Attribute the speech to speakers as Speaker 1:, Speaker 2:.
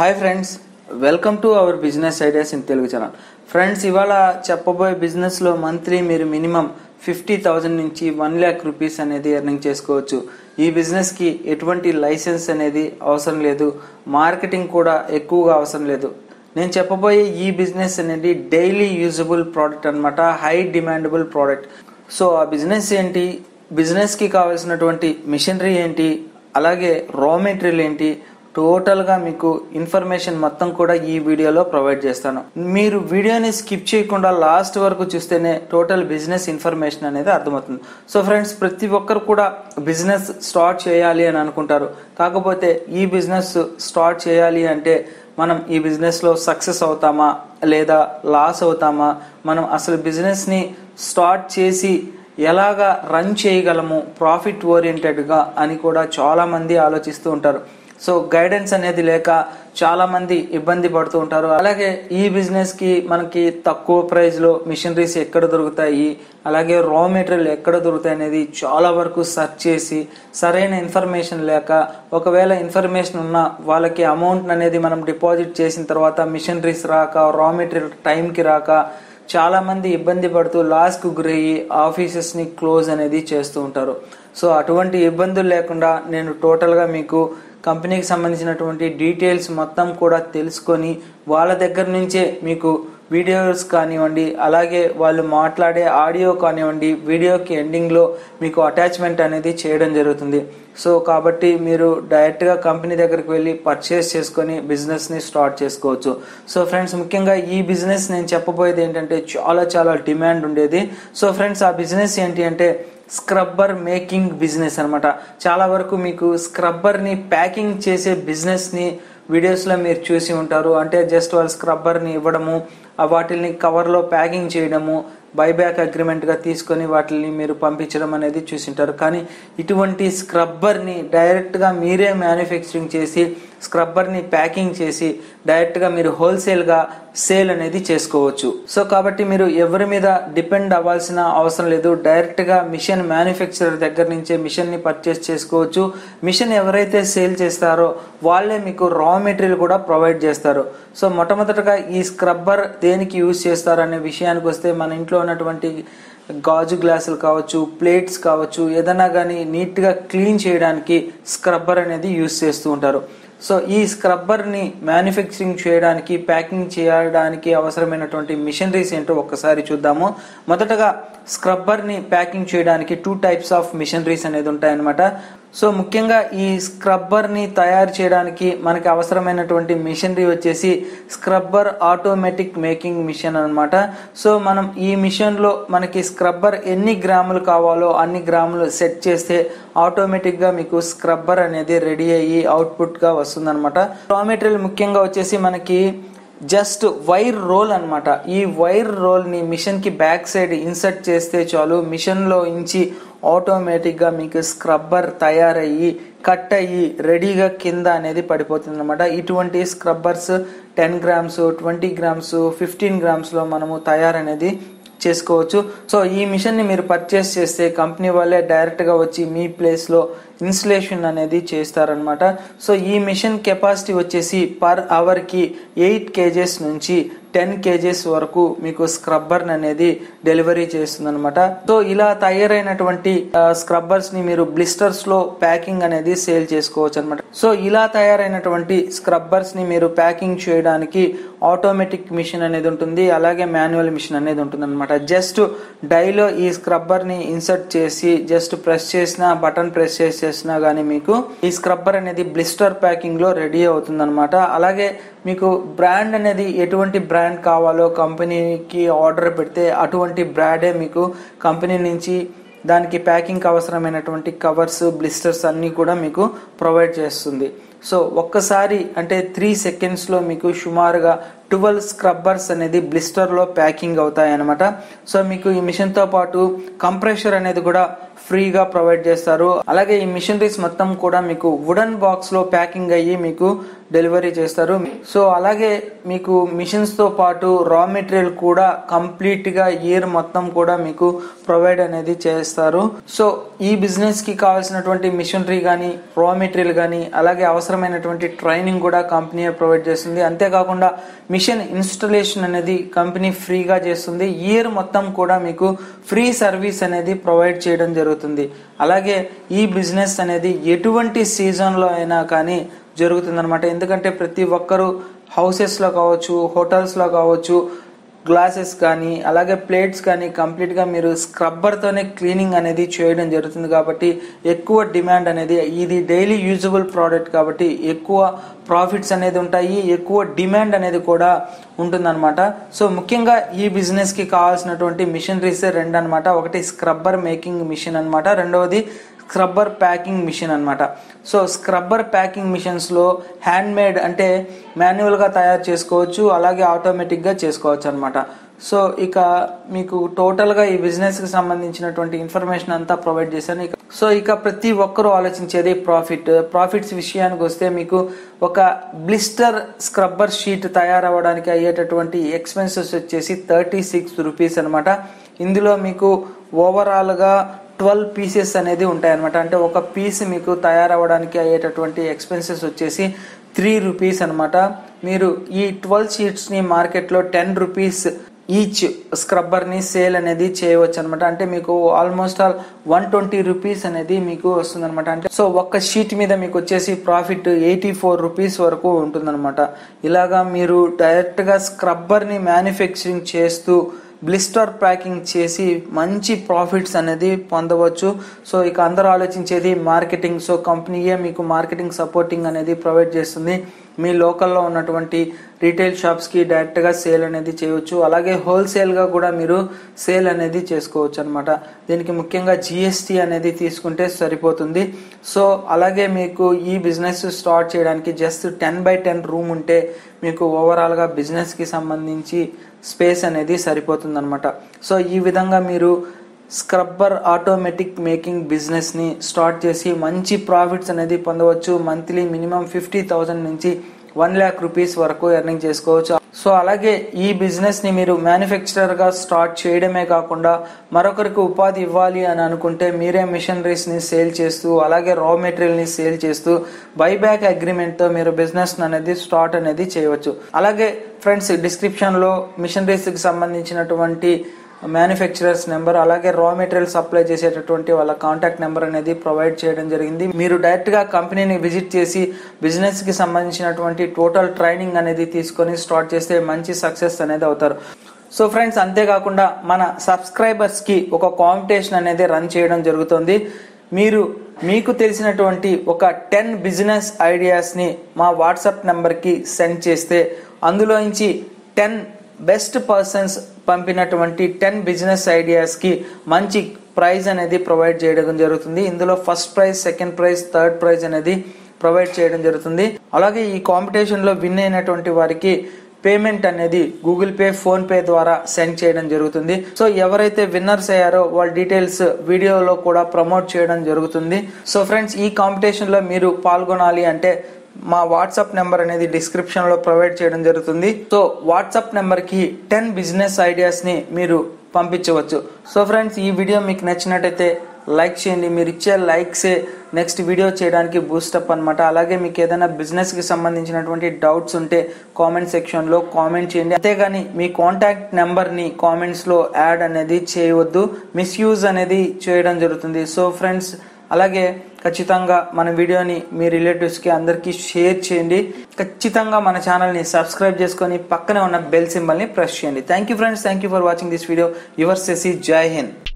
Speaker 1: hi friends welcome to our business ideas in Telugu channel friends ఇవాళ చెప్పబోయే బిజినెస్లో monthly మీరు మినిమం ఫిఫ్టీ థౌజండ్ నుంచి వన్ ల్యాక్ రూపీస్ అనేది ఎర్నింగ్ చేసుకోవచ్చు ఈ బిజినెస్కి ఎటువంటి లైసెన్స్ అనేది అవసరం లేదు మార్కెటింగ్ కూడా ఎక్కువగా అవసరం లేదు నేను చెప్పబోయే ఈ బిజినెస్ అనేది డైలీ యూజబుల్ ప్రోడక్ట్ అన్నమాట హై డిమాండబుల్ ప్రోడక్ట్ సో ఆ బిజినెస్ ఏంటి బిజినెస్కి కావాల్సినటువంటి మిషనరీ ఏంటి అలాగే రా మెటీరియల్ ఏంటి టోటల్గా మీకు ఇన్ఫర్మేషన్ మొత్తం కూడా ఈ వీడియోలో ప్రొవైడ్ చేస్తాను మీరు వీడియోని స్కిప్ చేయకుండా లాస్ట్ వరకు చూస్తేనే టోటల్ బిజినెస్ ఇన్ఫర్మేషన్ అనేది అర్థమవుతుంది సో ఫ్రెండ్స్ ప్రతి ఒక్కరు కూడా బిజినెస్ స్టార్ట్ చేయాలి అని అనుకుంటారు కాకపోతే ఈ బిజినెస్ స్టార్ట్ చేయాలి అంటే మనం ఈ బిజినెస్లో సక్సెస్ అవుతామా లేదా లాస్ అవుతామా మనం అసలు బిజినెస్ని స్టార్ట్ చేసి ఎలాగా రన్ చేయగలము ప్రాఫిట్ ఓరియంటెడ్గా అని కూడా చాలామంది ఆలోచిస్తూ ఉంటారు సో గైడెన్స్ అనేది లేక చాలా మంది ఇబ్బంది పడుతూ ఉంటారు అలాగే ఈ బిజినెస్ కి మనకి తక్కువ ప్రైస్ లో మిషనరీస్ ఎక్కడ దొరుకుతాయి అలాగే రా మెటీరియల్ ఎక్కడ దొరుకుతాయి అనేది చాలా వరకు సెర్చ్ చేసి సరైన ఇన్ఫర్మేషన్ లేక ఒకవేళ ఇన్ఫర్మేషన్ ఉన్న వాళ్ళకి అమౌంట్ అనేది మనం డిపాజిట్ చేసిన తర్వాత మిషనరీస్ రాక రా మెటీరియల్ టైంకి రాక చాలా మంది ఇబ్బంది పడుతూ లాస్కు గురయ్యి ఆఫీసెస్ ని క్లోజ్ అనేది చేస్తూ ఉంటారు సో అటువంటి ఇబ్బందులు లేకుండా నేను టోటల్గా మీకు కంపెనీకి సంబంధించినటువంటి డీటెయిల్స్ మొత్తం కూడా తెలుసుకొని వాళ్ళ దగ్గర నుంచే మీకు వీడియోస్ కానివ్వండి అలాగే వాళ్ళు మాట్లాడే ఆడియో కానివ్వండి వీడియోకి ఎండింగ్లో మీకు అటాచ్మెంట్ అనేది చేయడం జరుగుతుంది సో కాబట్టి మీరు డైరెక్ట్గా కంపెనీ దగ్గరికి వెళ్ళి పర్చేస్ చేసుకొని బిజినెస్ని స్టార్ట్ చేసుకోవచ్చు సో ఫ్రెండ్స్ ముఖ్యంగా ఈ బిజినెస్ నేను చెప్పబోయేది ఏంటంటే చాలా చాలా డిమాండ్ ఉండేది సో ఫ్రెండ్స్ ఆ బిజినెస్ ఏంటి అంటే స్క్రబ్బర్ మేకింగ్ బిజినెస్ అనమాట చాలా వరకు మీకు స్క్రబ్బర్ని ప్యాకింగ్ చేసే బిజినెస్ని వీడియోస్లో మీరు చూసి ఉంటారు అంటే జస్ట్ వాళ్ళు స్క్రబ్బర్ని ఇవ్వడము ఆ వాటిని కవర్లో ప్యాకింగ్ చేయడము బైబ్యాక్ అగ్రిమెంట్గా తీసుకొని వాటిని మీరు పంపించడం అనేది చూసింటారు కానీ ఇటువంటి స్క్రబ్బర్ని డైరెక్ట్గా మీరే మ్యానుఫ్యాక్చరింగ్ చేసి స్క్రబ్బర్ని ప్యాకింగ్ చేసి డైరెక్ట్గా మీరు హోల్సేల్గా సేల్ అనేది చేసుకోవచ్చు సో కాబట్టి మీరు ఎవరి మీద డిపెండ్ అవ్వాల్సిన అవసరం లేదు డైరెక్ట్గా మిషన్ మ్యానుఫ్యాక్చరర్ దగ్గర నుంచే మిషన్ని పర్చేస్ చేసుకోవచ్చు మిషన్ ఎవరైతే సేల్ చేస్తారో వాళ్ళే మీకు రా మెటీరియల్ కూడా ప్రొవైడ్ చేస్తారు సో మొట్టమొదటగా ఈ స్క్రబ్బర్ దేనికి యూజ్ చేస్తారు అనే విషయానికి వస్తే మన ఇంట్లో ఉన్నటువంటి గాజు గ్లాసులు కావచ్చు ప్లేట్స్ కావచ్చు ఏదైనా కానీ నీట్గా క్లీన్ చేయడానికి స్క్రబ్బర్ అనేది యూజ్ చేస్తూ ఉంటారు సో ఈ స్క్రబ్బర్ని మ్యానుఫ్యాక్చరింగ్ చేయడానికి ప్యాకింగ్ చేయడానికి అవసరమైనటువంటి మిషనరీస్ ఏంటో ఒక్కసారి చూద్దాము మొదటగా స్క్రబ్బర్ని ప్యాకింగ్ చేయడానికి టూ టైప్స్ ఆఫ్ మిషనరీస్ అనేది ఉంటాయన్నమాట సో ముఖ్యంగా ఈ స్క్రబ్బర్ని తయారు చేయడానికి మనకి అవసరమైనటువంటి మిషనరీ వచ్చేసి స్క్రబ్బర్ ఆటోమేటిక్ మేకింగ్ మిషన్ అనమాట సో మనం ఈ మిషన్లో మనకి స్క్రబ్బర్ ఎన్ని గ్రాములు కావాలో అన్ని గ్రాములు సెట్ చేస్తే ఆటోమేటిక్గా మీకు స్క్రబ్బర్ అనేది రెడీ అయ్యి అవుట్పుట్గా వస్తుందన్నమాట రా మెటీరియల్ ముఖ్యంగా వచ్చేసి మనకి జస్ట్ వైర్ రోల్ అనమాట ఈ వైర్ రోల్ని మిషన్కి బ్యాక్ సైడ్ ఇన్సర్ట్ చేస్తే చాలు మిషన్లో ఇంచి ఆటోమేటిక్గా మీకు స్క్రబ్బర్ తయారయ్యి కట్ అయ్యి రెడీగా కింద అనేది పడిపోతుంది అనమాట ఇటువంటి scrubbers ten grams twenty grams fifteen గ్రామ్స్లో మనము తయారనేది చేసుకోవచ్చు సో ఈ మిషన్ని మీరు పర్చేస్ చేస్తే కంపెనీ వాళ్ళే డైరెక్ట్గా వచ్చి మీ ప్లేస్లో ఇన్స్టలేషన్ అనేది చేస్తారనమాట సో ఈ మిషన్ కెపాసిటీ వచ్చేసి పర్ అవర్కి ఎయిట్ కేజెస్ నుంచి టెన్ కేజెస్ వరకు మీకు స్క్రబ్బర్ అనేది డెలివరీ చేస్తుంది అనమాట సో ఇలా తయారైనటువంటి స్క్రబ్బర్స్ ని మీరు బ్లిస్టర్స్ లో ప్యాకింగ్ అనేది సేల్ చేసుకోవచ్చు అనమాట సో ఇలా తయారైనటువంటి స్క్రబ్బర్స్ ని మీరు ప్యాకింగ్ చేయడానికి ఆటోమేటిక్ మిషన్ అనేది ఉంటుంది అలాగే మాన్యువల్ మిషన్ అనేది ఉంటుంది అనమాట జస్ట్ డైలో ఈ స్క్రబ్బర్ ని ఇన్సర్ట్ చేసి జస్ట్ ప్రెస్ చేసిన బటన్ ప్రెస్ చేసి చేసినా కానీ మీకు ఈ స్క్రబ్బర్ అనేది బ్లిస్టర్ ప్యాకింగ్ లో రెడీ అవుతుంది అనమాట అలాగే మీకు బ్రాండ్ అనేది ఎటువంటి బ్రాండ్ కావాలో కంపెనీకి ఆర్డర్ పెడితే అటువంటి బ్రాండే మీకు కంపెనీ నుంచి దానికి ప్యాకింగ్ అవసరమైనటువంటి కవర్స్ బ్లిస్టర్స్ అన్నీ కూడా మీకు ప్రొవైడ్ చేస్తుంది సో ఒక్కసారి అంటే త్రీ సెకండ్స్లో మీకు సుమారుగా ట్వెల్వ్ స్క్రబ్బర్స్ అనేది బ్లిస్టర్లో ప్యాకింగ్ అవుతాయి అనమాట సో మీకు ఈ మిషన్తో పాటు కంప్రెషర్ అనేది కూడా ఫ్రీగా ప్రొవైడ్ చేస్తారు అలాగే ఈ మిషనరీస్ మొత్తం కూడా మీకు వుడెన్ బాక్స్ లో ప్యాకింగ్ అయ్యి మీకు డెలివరీ చేస్తారు సో అలాగే మీకు మిషన్స్ తో పాటు రా మెటీరియల్ కూడా కంప్లీట్ గా ఇయర్ మొత్తం కూడా మీకు ప్రొవైడ్ అనేది చేస్తారు సో ఈ బిజినెస్ కి కావాల్సినటువంటి మిషనరీ కానీ రా మెటీరియల్ కానీ అలాగే అవసరమైనటువంటి ట్రైనింగ్ కూడా కంపెనీ ప్రొవైడ్ చేస్తుంది అంతేకాకుండా మిషన్ ఇన్స్టలేషన్ అనేది కంపెనీ ఫ్రీగా చేస్తుంది ఇయర్ మొత్తం కూడా మీకు ఫ్రీ సర్వీస్ అనేది ప్రొవైడ్ చేయడం జరుగుతుంది అలాగే ఈ బిజినెస్ అనేది ఎటువంటి సీజన్లో అయినా కానీ జరుగుతుందన్నమాట ఎందుకంటే ప్రతి ఒక్కరూ హౌసెస్లో కావచ్చు హోటల్స్లో కావచ్చు గ్లాసెస్ కానీ అలాగే ప్లేట్స్ కానీ కంప్లీట్గా మీరు స్క్రబ్బర్తోనే క్లీనింగ్ అనేది చేయడం జరుగుతుంది కాబట్టి ఎక్కువ డిమాండ్ అనేది ఇది డైలీ యూజబుల్ ప్రోడక్ట్ కాబట్టి ఎక్కువ ప్రాఫిట్స్ అనేది ఉంటాయి ఎక్కువ డిమాండ్ అనేది కూడా ఉంటుందన్నమాట సో ముఖ్యంగా ఈ బిజినెస్కి కావాల్సినటువంటి మిషనరీస్ రెండు అనమాట ఒకటి స్క్రబ్బర్ మేకింగ్ మిషన్ అనమాట రెండవది స్క్రబ్బర్ ప్యాకింగ్ మిషన్ అనమాట సో స్క్రబ్బర్ ప్యాకింగ్ మిషన్స్లో హ్యాండ్ మేడ్ అంటే మాన్యువల్గా తయారు చేసుకోవచ్చు అలాగే ఆటోమేటిక్గా చేసుకోవచ్చు అనమాట సో ఇక మీకు టోటల్గా ఈ బిజినెస్కి సంబంధించినటువంటి ఇన్ఫర్మేషన్ అంతా ప్రొవైడ్ చేశాను ఇక సో ఇక ప్రతి ఒక్కరూ ఆలోచించేది ప్రాఫిట్ ప్రాఫిట్స్ విషయానికి వస్తే మీకు ఒక బ్లిస్టర్ స్క్రబ్బర్ షీట్ తయారవ్వడానికి అయ్యేటటువంటి ఎక్స్పెన్సెస్ వచ్చేసి థర్టీ సిక్స్ రూపీస్ అనమాట ఇందులో మీకు ఓవరాల్గా ట్వెల్వ్ పీసెస్ అనేది ఉంటాయి అనమాట అంటే ఒక పీస్ మీకు తయారవ్వడానికి అయ్యేటటువంటి ఎక్స్పెన్సెస్ వచ్చేసి త్రీ రూపీస్ అనమాట మీరు ఈ ట్వెల్వ్ షీట్స్ని మార్కెట్లో టెన్ రూపీస్ ఈచ్ స్క్రబ్బర్ని సేల్ అనేది చేయవచ్చు అనమాట అంటే మీకు almost all one twenty rupees అనేది మీకు వస్తుంది అనమాట అంటే సో ఒక్క షీట్ మీద మీకు వచ్చేసి ప్రాఫిట్ ఎయిటీ ఫోర్ రూపీస్ వరకు ఉంటుందన్నమాట ఇలాగా మీరు డైరెక్ట్గా స్క్రబ్బర్ని మ్యానుఫ్యాక్చరింగ్ చేస్తూ బ్లిస్టర్ ప్యాకింగ్ చేసి మంచి ప్రాఫిట్స్ అనేది పొందవచ్చు సో ఇక అందరూ ఆలోచించేది మార్కెటింగ్ సో కంపెనీయే మీకు మార్కెటింగ్ సపోర్టింగ్ అనేది ప్రొవైడ్ చేస్తుంది మీ లోకల్లో ఉన్నటువంటి రీటైల్ షాప్స్కి డైరెక్ట్గా సేల్ అనేది చేయవచ్చు అలాగే హోల్సేల్గా కూడా మీరు సేల్ అనేది చేసుకోవచ్చు అనమాట దీనికి ముఖ్యంగా జిఎస్టీ అనేది తీసుకుంటే సరిపోతుంది సో అలాగే మీకు ఈ బిజినెస్ స్టార్ట్ చేయడానికి just ten by ten room ఉంటే మీకు ఓవరాల్గా బిజినెస్కి సంబంధించి స్పేస్ అనేది సరిపోతుంది అనమాట సో ఈ విధంగా మీరు స్క్రబ్బర్ ఆటోమేటిక్ మేకింగ్ బిజినెస్ని స్టార్ట్ చేసి మంచి ప్రాఫిట్స్ అనేది పొందవచ్చు మంత్లీ మినిమం ఫిఫ్టీ థౌజండ్ నుంచి వన్ ల్యాక్ రూపీస్ వరకు ఎర్నింగ్ చేసుకోవచ్చు సో అలాగే ఈ బిజినెస్ ని మీరు మ్యానుఫ్యాక్చరర్ గా స్టార్ట్ చేయడమే కాకుండా మరొకరికి ఉపాధి ఇవ్వాలి అని అనుకుంటే మీరే మిషనరీస్ ని సేల్ చేస్తూ అలాగే రా మెటీరియల్ ని సేల్ చేస్తూ బైబ్యాక్ అగ్రిమెంట్ తో మీరు బిజినెస్ అనేది స్టార్ట్ అనేది చేయవచ్చు అలాగే ఫ్రెండ్స్ డిస్క్రిప్షన్ లో మిషనరీస్ కి సంబంధించినటువంటి మ్యానుఫ్యాక్చరర్స్ నెంబర్ అలాగే రా మెటీరియల్ సప్లై చేసేటటువంటి వాళ్ళ కాంటాక్ట్ నెంబర్ అనేది ప్రొవైడ్ చేయడం జరిగింది మీరు డైరెక్ట్ గా కంపెనీని విజిట్ చేసి బిజినెస్ కి సంబంధించినటువంటి టోటల్ ట్రైనింగ్ అనేది తీసుకొని స్టార్ట్ చేస్తే మంచి సక్సెస్ అనేది అవుతారు సో ఫ్రెండ్స్ అంతేకాకుండా మన సబ్స్క్రైబర్స్ కి ఒక కాంపిటీషన్ అనేది రన్ చేయడం జరుగుతుంది మీరు మీకు తెలిసినటువంటి ఒక టెన్ బిజినెస్ ఐడియాస్ని మా వాట్సాప్ నెంబర్కి సెండ్ చేస్తే అందులో నుంచి టెన్ బెస్ట్ పర్సన్స్ పంపినటువంటి టెన్ బిజినెస్ ఐడియాస్కి మంచి ప్రైజ్ అనేది ప్రొవైడ్ చేయడం జరుగుతుంది ఇందులో first prize second prize third prize అనేది ప్రొవైడ్ చేయడం జరుగుతుంది అలాగే ఈ కాంపిటీషన్లో విన్ అయినటువంటి వారికి పేమెంట్ అనేది గూగుల్ పే ఫోన్ పే ద్వారా సెండ్ చేయడం జరుగుతుంది సో ఎవరైతే విన్నర్స్ అయ్యారో వాళ్ళ డీటెయిల్స్ వీడియోలో కూడా ప్రమోట్ చేయడం జరుగుతుంది సో ఫ్రెండ్స్ ఈ కాంపిటీషన్ లో మీరు పాల్గొనాలి అంటే మా వాట్సాప్ నెంబర్ అనేది డిస్క్రిప్షన్ లో ప్రొవైడ్ చేయడం జరుగుతుంది సో వాట్సాప్ నెంబర్ కి టెన్ బిజినెస్ ఐడియాస్ ని మీరు పంపించవచ్చు సో ఫ్రెండ్స్ ఈ వీడియో మీకు నచ్చినట్టయితే లైక్ చేయండి మీరు ఇచ్చే లైక్సే నెక్స్ట్ వీడియో చేయడానికి బూస్టప్ అనమాట అలాగే మీకు ఏదైనా బిజినెస్ కి సంబంధించినటువంటి డౌట్స్ ఉంటే కామెంట్ సెక్షన్ లో కామెంట్ చేయండి అంతేగాని మీ కాంటాక్ట్ నెంబర్ ని కామెంట్స్ లో యాడ్ అనేది చేయవద్దు మిస్యూజ్ అనేది చేయడం జరుగుతుంది సో ఫ్రెండ్స్ అలాగే ఖచ్చితంగా మన వీడియోని మీ రిలేటివ్స్కి అందరికీ షేర్ చేయండి ఖచ్చితంగా మన ఛానల్ని సబ్స్క్రైబ్ చేసుకొని పక్కనే ఉన్న బెల్ సింబల్ని ప్రెస్ చేయండి thank you friends thank you for watching this video your సెసి జై హింద్